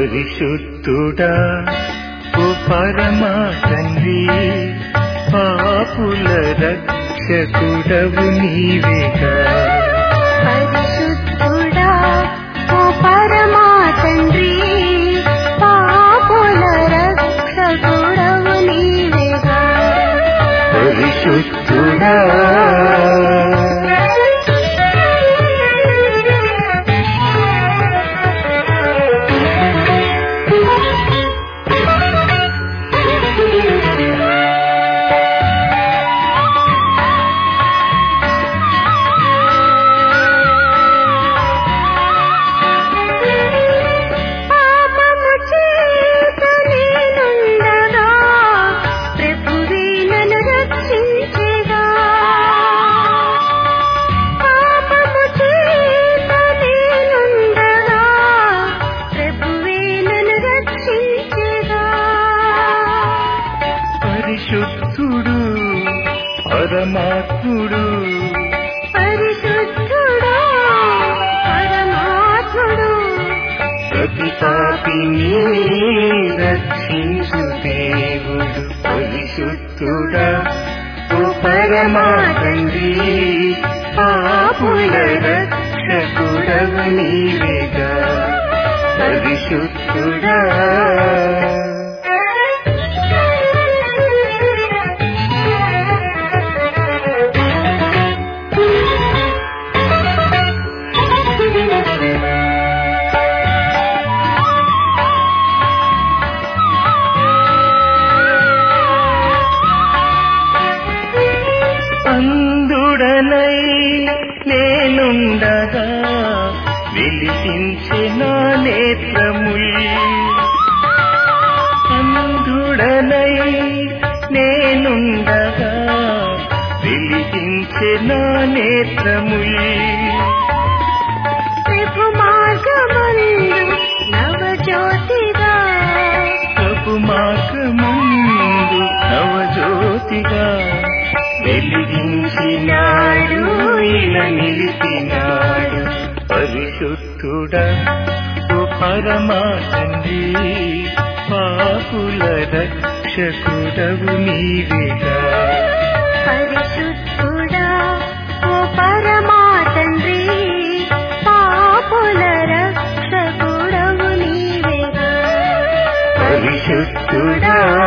పరిశుద్ధుడా ఓ పరమా తండ్రి పాపుల రక్షకుడవు నీవేగా పరిశుద్ధుడా ఓ పరమా తండ్రి పాపుల రక్షకుడవు నీవేగా పరిశుద్ధుడా పాపము చేత నేనుండగా ప్రభువే నన్ను రక్షించెగా. పాపము చేత నేనుండగా ప్రభువే నన్ను రక్షించెగా. పరిశుద్ధుడు పరమాత్ముడు పరిశుద్ధుడా పరమాత్ముడు ప్రతి పాపిని రక్షించు దేవుడు పరిశుద్ధుడా ఓ పరమా తండ్రి పాపుల రక్షకుడవు నీవేగా పరిశుద్ధుడా అందుడనై నేనుండగా వెలిగించే నా నేత్రముల్ అందుడనై నేనుండగా వెలిగించే నా నేత్రముల్ ప్రభు మార్గమందు నవజ్యోతిగా ప్రభు మార్గముందు నవజ్యోతిగా వెలిగించినాడు ఇలా నిలిపినాడు పరిశుద్ధుడా ఓ పరమా తండ్రి పాపుల రక్షకుడవు నీవేగా పరిశుద్ధుడా ఓ పరమా తండ్రి పాపుల రక్షకుడవు నీవేగా పరిశుద్ధుడా